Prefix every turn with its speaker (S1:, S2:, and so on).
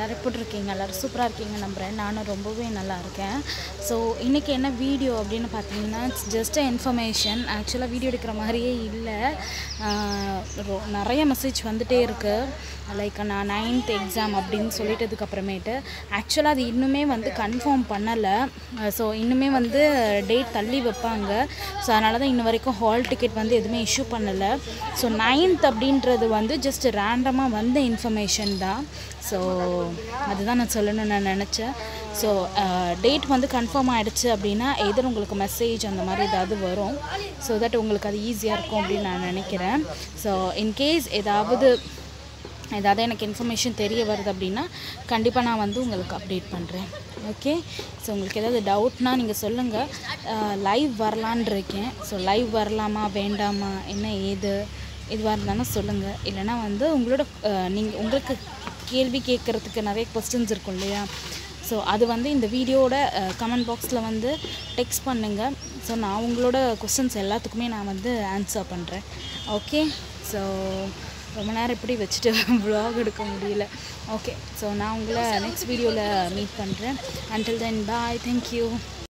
S1: எல்லோரும் எப்படி இருக்கீங்க எல்லோரும் சூப்பராக இருக்கீங்க நம்புகிறேன் நானும் ரொம்பவே நல்லா இருக்கேன் ஸோ இன்றைக்கி என்ன வீடியோ அப்படின்னு பார்த்தீங்கன்னா ஜஸ்ட் இன்ஃபர்மேஷன் ஆக்சுவலாக வீடியோ எடுக்கிற மாதிரியே இல்லை ஆஹ் ரொ- நிறைய மெசேஜ் வந்துட்டே இருக்குது லைக் நான் நைன்த் எக்ஸாம் அப்படின்னு சொல்லிட்டதுக்கு அப்புறமேட்டு ஆக்சுவலாக அது இன்னுமே வந்து கன்ஃபார்ம் பண்ணலை ஸோ இன்னுமே வந்து டேட் தள்ளி வைப்பாங்க ஸோ அதனால தான் இன்ன வரைக்கும் ஹால் டிக்கெட் வந்து எதுவுமே இஷ்யூ பண்ணலை ஸோ நைன்த் அப்படின்றது வந்து ஜஸ்ட் ரேண்டமாக வந்த இன்ஃபர்மேஷன் தான் ஸோ அதுதான் நான் சொல்லணும்னு நான் நினச்சேன் ஸோ டேட் வந்து கன்ஃபார்ம் ஆகிடுச்சு அப்படின்னா எதிர் உங்களுக்கு மெசேஜ் அந்த மாதிரி ஏதாவது வரும் ஸோ தட் உங்களுக்கு அது ஈஸியாக இருக்கும் அப்படின்னு நான் நினைக்கிறேன் ஸோ இன்கேஸ் ஏதாவது ஏதாவது எனக்கு இன்ஃபர்மேஷன் தெரிய வருது அப்படின்னா கண்டிப்பாக நான் வந்து உங்களுக்கு அப்டேட் பண்ணுறேன் ஓகே ஸோ உங்களுக்கு ஏதாவது டவுட்னா நீங்கள் சொல்லுங்கள் லைவ் வரலான் இருக்கேன் ஸோ லைவ் வரலாமா வேண்டாமா என்ன ஏது எதுவாக இருந்தாலும் சொல்லுங்கள் இல்லைனா வந்து உங்களோட நீங்கள் உங்களுக்கு கேள்வி கேட்குறதுக்கு நிறைய கொஸ்டின்ஸ் இருக்கும் இல்லையா ஸோ அது வந்து இந்த வீடியோட கமெண்ட் பாக்ஸில் வந்து டெக்ஸ்ட் பண்ணுங்கள் ஸோ நான் உங்களோட கொஸ்டின்ஸ் எல்லாத்துக்குமே நான் வந்து ஆன்சர் பண்ணுறேன் ஓகே ஸோ ரொம்ப நேரம் இப்படி வச்சுட்டு vlog எடுக்க முடியல ஓகே ஸோ நான் உங்களை நெக்ஸ்ட் வீடியோவில் மீட் பண்ணுறேன் until தென் பாய் தேங்க்யூ